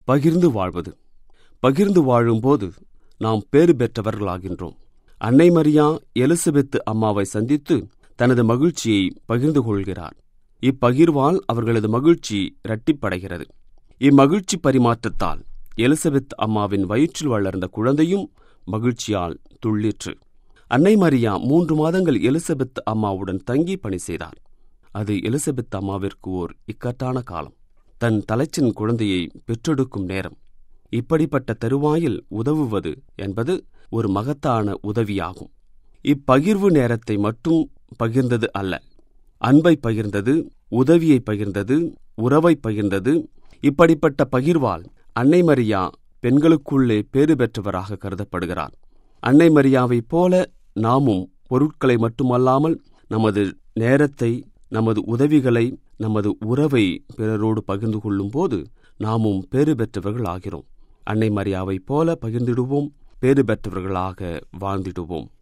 பகிர்ந்து வாழ்வது பகிர்ந்து வாழும்போது நாம் பேறு பெற்றவர்களாகின்றோம் அன்னை மரியா எலிசபெத்து அம்மாவை சந்தித்து தனது மகிழ்ச்சியை பகிர்ந்து கொள்கிறார் இப்பகிர்வால் அவர்களது மகிழ்ச்சி இரட்டிப்படைகிறது இம்மகிழ்ச்சி பரிமாற்றத்தால் எலிசபெத் அம்மாவின் வயிற்றில் வளர்ந்த குழந்தையும் மகிழ்ச்சியால் துள்ளிற்று அன்னை மரியா மூன்று மாதங்கள் எலிசபெத் அம்மாவுடன் தங்கி பணி செய்தார் அது எலிசபெத் அம்மாவிற்கு ஓர் இக்கட்டான காலம் தன் தலைச்சின் குழந்தையை பெற்றெடுக்கும் நேரம் இப்படிப்பட்ட தருவாயில் உதவுவது என்பது ஒரு மகத்தான உதவியாகும் இப்பகிர்வு நேரத்தை மட்டும் பகிர்ந்தது அல்ல அன்பை பகிர்ந்தது உதவியை பகிர்ந்தது உறவை பகிர்ந்தது இப்படிப்பட்ட பகிர்வால் அன்னை மரியா பெண்களுக்குள்ளே பேறு பெற்றவராக கருதப்படுகிறார் அன்னை மரியாவைப் போல நாமும் பொருட்களை மட்டுமல்லாமல் நமது நேரத்தை நமது உதவிகளை நமது உறவை பிறரோடு பகிர்ந்து கொள்ளும்போது நாமும் பேறு பெற்றவர்கள் ஆகிறோம் அன்னை மரியாவைப் போல பகிர்ந்திடுவோம் பேறு பெற்றவர்களாக வாழ்ந்திடுவோம்